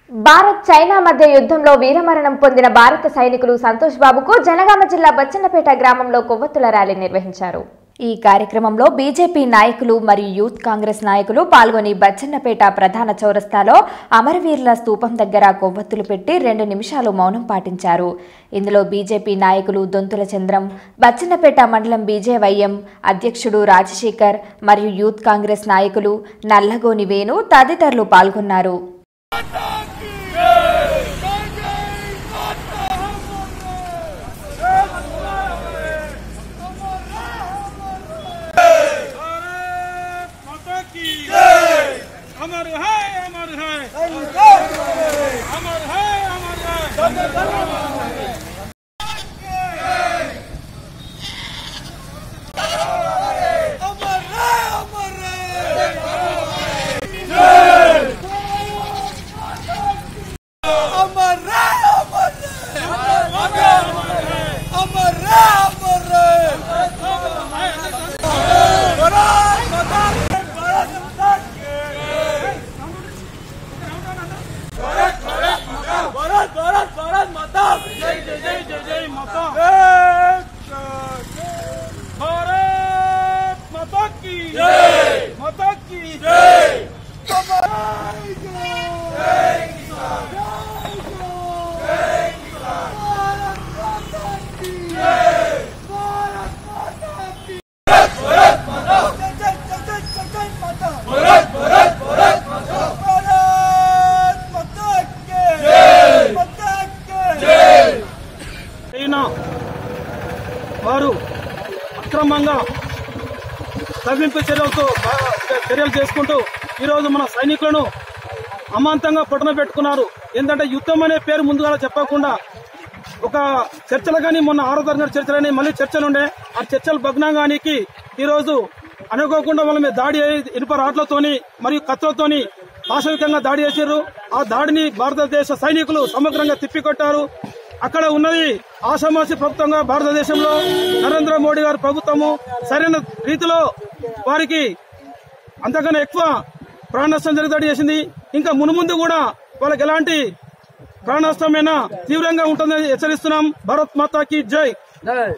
Bharat China మధ్య యుద్ధంలో వీరమరణం పొందిన భారత సైనికులు సంతోష్ బాబుకు జనగామ జిల్లా బచ్చన్నపేట గ్రామంలో కొవ్వొత్తుల ర్యాలీ నిర్వహించారు ఈ కార్యక్రమంలో బీజేపీ నాయకులు మరియు యూత్ కాంగ్రెస్ నాయకులు పాల్గొని బచ్చన్నపేట ప్రధాన చౌరస్తాలో అమరవీరుల స్తూపం దగ్గర కొవ్వొత్తులు పెట్టి రెండు నిమిషాలు మౌనం పాటించారు ఇందులో బీజేపీ నాయకులు దొంతుల చంద్రం బచ్చన్నపేట మండలం బీజేవైఎం అధ్యక్షుడు రాజశేఖర్ మరియు యూత్ కాంగ్రెస్ నాయకులు నల్లగోని వేణు తదితరులు పాల్గొన్నారు भारत माता की अमर है अमर है अमर है अमर है भारत भारत भारत माता जय जय जय जय जय माता भारत माता की जय माता की जय చైనా వారు అక్రమంగా తగ్గింపు చర్యలతో బా- చర్యలు చేసుకుంటూ ఈరోజు మన సైనికులను అమాంతంగా పొట్టన పెట్టుకున్నారు ఏంటంటే యుద్ధం అనే పేరు ముందుగా చెప్పకుండా ఒక చర్చలు కానీ మొన్న ఆరో తరగతి చర్చలని మళ్ళీ చర్చలు ఉండే ఆ చర్చలు భగ్నంగానికి ఈరోజు అనుకోకుండా వాళ్ళ మీద దాడి అయ్యి ఇనుప రాట్లతోని మరియు కత్తులతోని పాశవికంగా దాడి చేశారు ఆ దాడిని భారతదేశ సైనికులు సమగ్రంగా తిప్పికొట్టారు అక్కడ ఉన్నది ఆషామాసి ప్రభుత్వంగా భారతదేశంలో నరేంద్ర మోడీ గారి ప్రభుత్వము సరైన రీతిలో వారికి అంతకన్నా ఎక్కువ ప్రాణ నష్టం జరిగేటట్టు చేసింది ఇంకా మునుముందు కూడా వాళ్ళకి ఎలాంటి ప్రాణ నష్టమైనా తీవ్రంగా ఉంటుందని హెచ్చరిస్తున్నాం భారత్ మాతాకి జై